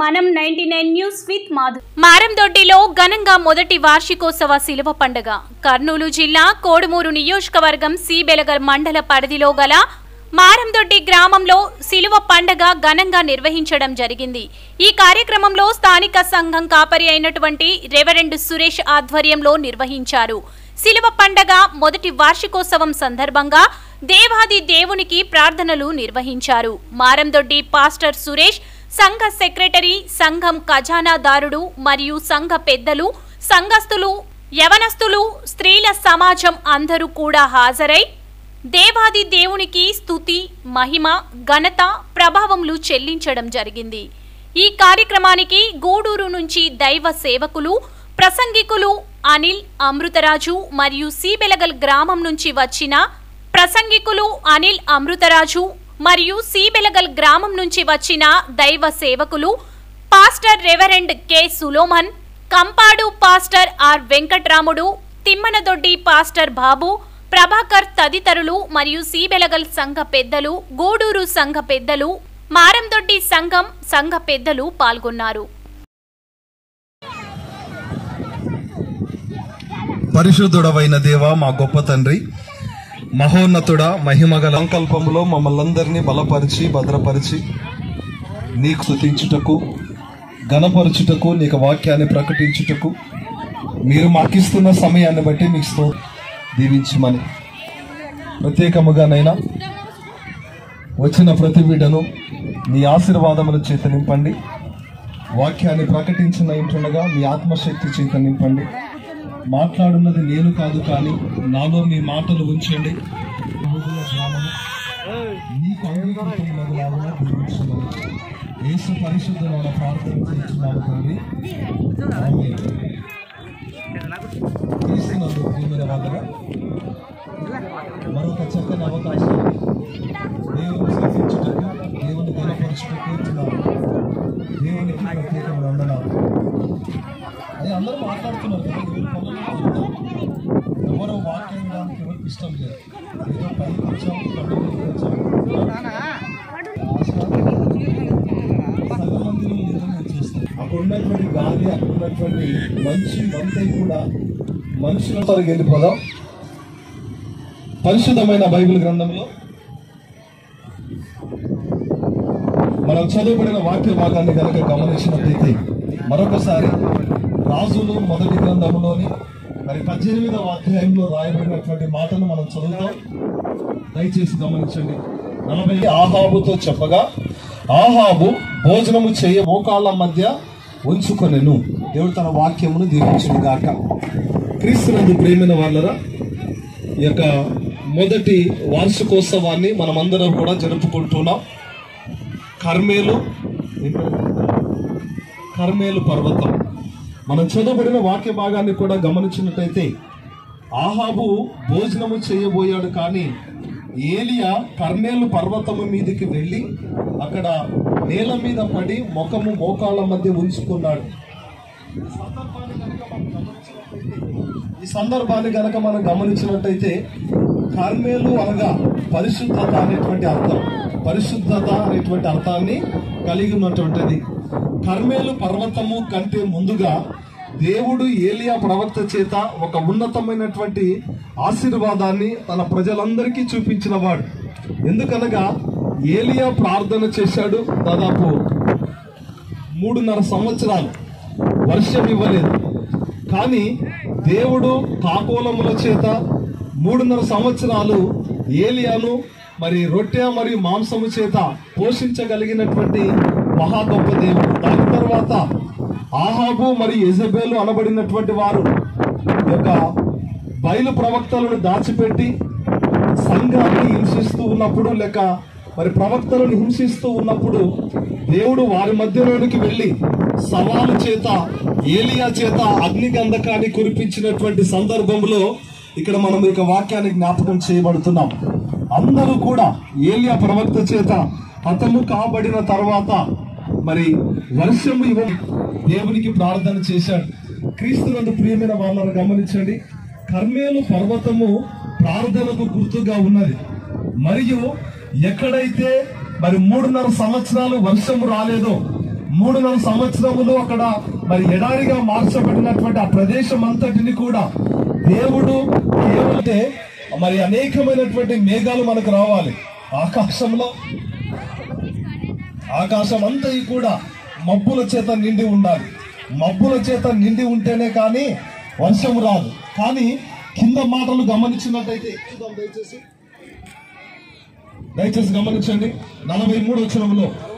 మనం ninety nine news with Madhu మారందొడ్డిలో ఘనంగా మొదటి వార్షికోత్సవ శిలువ పండుగ కర్నూలు జిల్లా కోడుమూరు నియోజకవర్గం సిబెలగల్ మండల పరిధిలో గల మారందొడ్డి గ్రామంలో శిలువ పండగ ఘనంగా నిర్వహించడం జరిగింది ఈ కార్యక్రమంలో స్థానిక సంఘం కాపరి అయినటువంటి రెవరెండ్ సురేష్ ఆధ్వర్యంలో నిర్వహించారు శిలువ పండగ మొదటి వార్షికోత్సవం సందర్భంగా దేవాది దేవునికి ప్రార్థనలు నిర్వహించారు మారందొడ్డి పాస్టర్ సురేష్ సంఘ సెక్రటరీ సంఘం ఖజానాదారుడు మరియు సంఘ పెద్దలు సంఘస్థులు యవనస్తులు స్త్రీల సమాజం అందరూ కూడా హాజరై దేవాది దేవునికి స్తుతి మహిమ ఘనత ప్రభావములు చెల్లించడం జరిగింది ఈ కార్యక్రమానికి గూడూరు నుంచి దైవ సేవకులు ప్రసంగికులు అనిల్ అమృతరాజు మరియు సీబెలగల్ గ్రామం నుంచి వచ్చిన ప్రసంగికులు అనిల్ అమృతరాజు మరియు సీబెలగల్ గ్రామం నుంచి వచ్చిన దైవ సేవకులు pastor reverend K Solomon Kampadu pastor R Venkatramudu Thimmanadoddi pastor Babu Prabhakar తదితరులు మరియు సీబెలగల్ సంఘ పెద్దలు గూడూరు సంఘ పెద్దలు మారందొడ్డి సంఘం సంఘ పెద్దలు పాల్గొన్నారు పరిశుద్ధుడవైన దేవ మా గొప్ప తండ్రి మహోన్నతుడ మహిమగల సంకల్పంలో మమ్మల్ందరినీ బలపరిచి భద్రపరిచి నీకు స్తుతించుటకు ఘనపరచుటకు నీకు వాక్యాన్ని ప్రకటించుటకు మీరు మాకిస్తున్న సమయాన్ని బట్టి మీకు sto దీవించమని ప్రత్యేకముగానైనా వచ్చిన ప్రతి బిడ్డను మీ ఆశీర్వాదముల చేత నింపండి వాక్యాన్ని ప్రకటించిన ఇంటుండగా మీ ఆత్మశక్తి చేత నింపండి మాట్లాడున్నది నేను కాదు కానీ నాలో మీ మాటలు ఉంచండి యూదుల గ్రామము నీకు అంగీకృతమైనదిలాగా దీవించమని యేసు పరిశుద్ధమైన ప్రార్థన చేస్తున్నాను తండ్రి ఆమేన్. క్రీస్తునందు ప్రియమైన వాళ్ళగా మరొక చక్కని అవకాశం దేవుని స్థుతించుటకు దేవుని గణపరచుటకు ఇచ్చినారు దేవునికి ప్రత్యేకమైన వందనాలు అది అందరూ మాట్లాడుతున్నారు కదా ఎవరి పనులు వాళ్ళు ఎవరో వాక్యం వినడానికి ఎవరికి ఇష్టం లేదు ఏదో పైకి వచ్చాం పండుగ వచ్చాం సగమందిలో నిర్ణయం చేస్తాం అక్కడ ఉన్నటువంటి గాలి అక్కడ ఉన్నటువంటి మంచి వంతై కూడా మనుషులతో వెళ్ళిపోదాం పరిశుద్ధమైన బైబిల్ గ్రంథంలో మనం చదువుబడిన వాక్య భాగాన్ని కనుక గమనించినట్లయితే మరొకసారి రాజులు మొదటి గ్రంథంలోని మరి పద్దెనిమిదవ అధ్యాయంలో రాయబడినటువంటి మాటను మనం చదువుతాం దయచేసి గమనించండి నలభై ఆహాబుతో చెప్పగా ఆహాబు భోజనము చేయ మోకాళ్ళ మధ్య ఉంచుకొనెను దేవుడు తన వాక్యమును దీవించును గాక క్రీస్తునందు ప్రేమైన వాళ్ళరా ఈ యొక్క మొదటి వార్షికోత్సవాన్ని మనమందరం కూడా జరుపుకుంటున్నాం కర్మేలు కర్మేలు పర్వతం మనం చదవబడిన వాక్య భాగాన్ని కూడా గమనించినట్టయితే ఆహాబు భోజనము చేయబోయాడు కానీ ఏలియా కర్మేలు పర్వతము మీదకి వెళ్ళి అక్కడ నేల మీద పడి ముఖము మోకాళ్ళ మధ్య ఉంచుకున్నాడు ఈ సందర్భాన్ని గనక మనం గమనించినట్టయితే కర్మేలు అనగా పరిశుద్ధత అనేటువంటి అర్థం పరిశుద్ధత అనేటువంటి అర్థాన్ని కలిగి ఉన్నటువంటిది కర్మేలు పర్వతము కంటే ముందుగా దేవుడు ఏలియా ప్రవక్త చేత ఒక ఉన్నతమైనటువంటి ఆశీర్వాదాన్ని తన ప్రజలందరికీ చూపించిన వాడు ఎందుకనగా ఏలియా ప్రార్థన చేశాడు దాదాపు మూడున్నర సంవత్సరాలు వర్షం ఇవ్వలేదు కానీ దేవుడు కాకోలముల చేత మూడున్నర సంవత్సరాలు ఏలియాను మరి రొట్టె మరియు మాంసము చేత పోషించగలిగినటువంటి మహా గొప్ప దేవుడు దాని తర్వాత ఆహాబు మరియు ఎజబేలు అనబడినటువంటి వారు ఈ యొక్క బయలు ప్రవక్తలను దాచిపెట్టి సంఘాన్ని హింసిస్తూ ఉన్నప్పుడు లేక మరి ప్రవక్తలను హింసిస్తూ ఉన్నప్పుడు దేవుడు వారి మధ్యలోనికి వెళ్ళి సవాలు చేత ఏలియా చేత అగ్నిగంధకాన్ని కురిపించినటువంటి సందర్భంలో ఇక్కడ మనం ఇక వాక్యాన్ని జ్ఞాపకం చేయబడుతున్నాం అందరూ కూడా ఏలియా ప్రవక్త చేత హతము కాబడిన తర్వాత మరి వర్షము ఇవ్వ దేవునికి ప్రార్థన చేశాడు క్రీస్తునందు ప్రియమైన వాళ్ళని గమనించండి కర్మేలు పర్వతము ప్రార్థనకు గుర్తుగా ఉన్నది మరియు ఎక్కడైతే మరి మూడున్నర సంవత్సరాలు వర్షం రాలేదో మూడున్నర సంవత్సరములు అక్కడ మరి ఎడారిగా మార్చబడినటువంటి ఆ ప్రదేశం అంతటిని కూడా దేవుడు ఏమంటే మరి అనేకమైనటువంటి మేఘాలు మనకు రావాలి ఆకాశంలో ఆకాశం అంతా కూడా మబ్బుల చేత నిండి ఉండాలి మబ్బుల చేత నిండి ఉంటేనే కానీ వర్షం రాదు కానీ కింద మాటలు గమనించినట్టయితే చూద్దాం దయచేసి దయచేసి గమనించండి నలభై మూడు వచ్చినంలో